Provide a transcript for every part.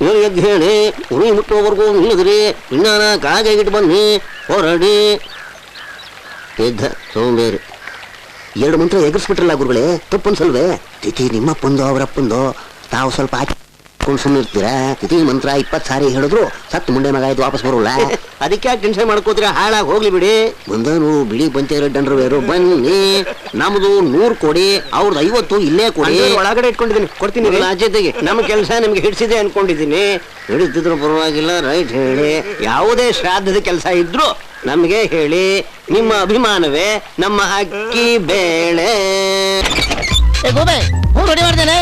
ನೀವು ಎದ್ದು ಹೇಳಿ ಉರಿ ಮುಟ್ಟುವವರೆಗೂ ನಿಲ್ಲದ್ರಿ ಪಿಂಡಾನ ಕಾಗೆಗಿಟ್ಟು ಬನ್ನಿ ಹೊರಡಿ ಎದ್ದ ಸೋಂಬೇರಿ ಎರಡು ಮಂತ್ರ ಎಗರ್ಸ್ಬಿಟ್ರಲ್ಲ ಗುರುಗಳೇ ತಪ್ಪನ್ಸಲ್ವೇ ತಿಥಿ ನಿಮ್ಮಪ್ಪಂದು ಅವರಪ್ಪಂದು ತಾವು ಸ್ವಲ್ಪ ಹಾಕಿಕೊಂಡು ಸುಮ್ಮನಿರ್ತೀರಾ ತಿಥಿ ಮಂತ್ರ ಇಪ್ಪತ್ತು ಸಾರಿ ಹೇಳಿದ್ರು ಸತ್ತು ಮುಂಡೆ ಮಗ ಇದು ವಾಪಸ್ ಬರೋಲ್ಲ ಅದಕ್ಕೆ ಯಾಕೆ ಟೆನ್ಷನ್ ಮಾಡ್ಕೋತೀರಾ ಹಾಳಾಗಿ ಹೋಗ್ಲಿ ಬಿಡಿ ಬಂದನು ಬಿಳಿ ಪಂಚಾಯತ್ ಡಂಡ್ರವೇರು ಬನ್ನಿ ನಮ್ದು ನೂರು ಕೊಡಿ ಅವ್ರದ್ದು ಐವತ್ತು ಇಲ್ಲೇ ಕೊಡಿ ಒಳಗಡೆ ಇಟ್ಕೊಂಡಿದ್ದೀನಿ ಕೊಡ್ತೀನಿ ಆಚೆತೆಗೆ ನಮ್ಮ ಕೆಲಸ ನಿಮ್ಗೆ ಹಿಡಿಸಿದೆ ಅನ್ಕೊಂಡಿದ್ದೀನಿ ಹಿಡಿದಿದ್ರು ಪರವಾಗಿಲ್ಲ ರೈಟ್ ಹೇಳಿ ಯಾವುದೇ ಶ್ರಾದ್ದದ ಕೆಲಸ ಇದ್ರು ನಮಗೆ ಹೇಳಿ ನಿಮ್ಮ ಅಭಿಮಾನವೇ ನಮ್ಮ ಅಕ್ಕಿ ಬೇಳೆ ಏ ಗೋಬೆ ಹೂ ರೆಡಿ ಮಾಡ್ದೇನೆ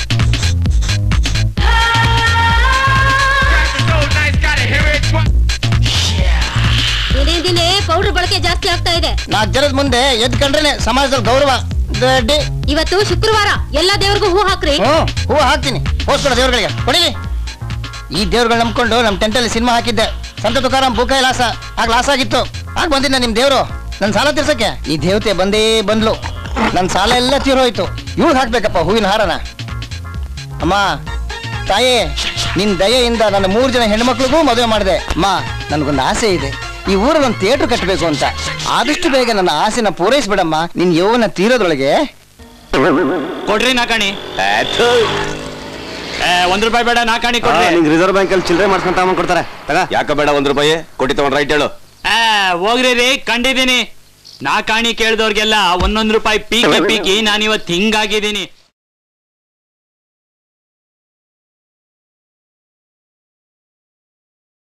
ದಿನೇ ದಿನೇ ಪೌಡರ್ ಬಳಕೆ ಜಾಸ್ತಿ ಆಗ್ತಾ ಇದೆ ನಾಲ್ಕು ಜನದ ಮುಂದೆ ಎದ್ ಕಂಡ್ರೇನೆ ಸಮಾಜದಲ್ಲಿ ಗೌರವ ದಡ್ಡಿ ಇವತ್ತು ಶುಕ್ರವಾರ ಎಲ್ಲಾ ದೇವ್ರಿಗೂ ಹೂ ಹಾಕ್ರಿ ಹ್ಞೂ ಹೂ ಹಾಕ್ತೀನಿ ಹೋಸ್ಕೊಡ ದೇವ್ರುಗಳಿಗೆ ಕೊಡಿಲಿ ಈ ದೇವ್ರುಗಳು ನಂಬ್ಕೊಂಡು ನಮ್ಮ ಟೆಂಟಲ್ಲಿ ಸಿನಿಮಾ ಹಾಕಿದ್ದೆ ಸಂತ ತುಕಾರಾಮ್ ಬೂಕಾಯಿ ಲಾಸ ಆಗ ಲಾಸ್ ಆಗಿತ್ತು ಆಗ ಬಂದಿದ್ದ ನಿಮ್ ದೇವ್ರು ನನ್ನ ಸಾಲ ತೀರ್ಸಕ್ಕೆ ಈ ದೇವತೆ ಬಂದೇ ಬಂದ್ಲು ನನ್ನ ಸಾಲ ಎಲ್ಲ ತೀರೋಯ್ತು ಇವ್ಳು ಹಾಕ್ಬೇಕಪ್ಪ ಹೂವಿನ ಹಾರನ ಅಮ್ಮ ತಾಯೇ ನಿನ್ ದಯೆಯಿಂದ ನನ್ನ ಮೂರು ಜನ ಹೆಣ್ಮಕ್ಳಿಗೂ ಮದುವೆ ಮಾಡಿದೆ ಅಮ್ಮ ನನಗೊಂದು ಆಸೆ ಇದೆ ಈ ಊರಲ್ಲಿ ಒಂದು ಥಿಯೇಟರ್ ಕಟ್ಟಬೇಕು ಅಂತ ಆದಷ್ಟು ಬೇಗ ನನ್ನ ಆಸೆನ ಪೂರೈಸ್ಬಿಡಮ್ಮ ನಿನ್ ಯೌವನ ತೀರೋದ್ರೊಳಗೆ ಕೊಡ್ರಿ ನಾಕಾಣಿ ಏ, ಒಂದ್ ರೂಪಾಯಿ ಬೇಡ ನಾಕಾಣಿ ಕೊಡ್ರಿ ರಿಸರ್ವ್ ಬ್ಯಾಂಕ್ ಅಲ್ಲಿ ಚಿಲ್ಲರೆ ಮಾಡ್ಸ್ಕೊಂತ ಕೊಡ್ತಾರೆ ತಗ ಯಾಕ ಬೇಡ ಒಂದ್ ರೂಪಾಯಿ ಕೊಟ್ಟಿ ತಗೊಂಡ್ ರೈಟ್ ಹೇಳು ಆ, ಹೋಗ್ರಿ ರೀ ಕಂಡಿದ್ದೀನಿ ನಾಕಾಣಿ ಕೇಳ್ದವ್ರಿಗೆಲ್ಲ ಒಂದೊಂದ್ ರೂಪಾಯಿ ಪೀಕಿ ಪೀಕಿ ನಾನಿವತ್ತು ಹಿಂಗಾಗಿದ್ದೀನಿ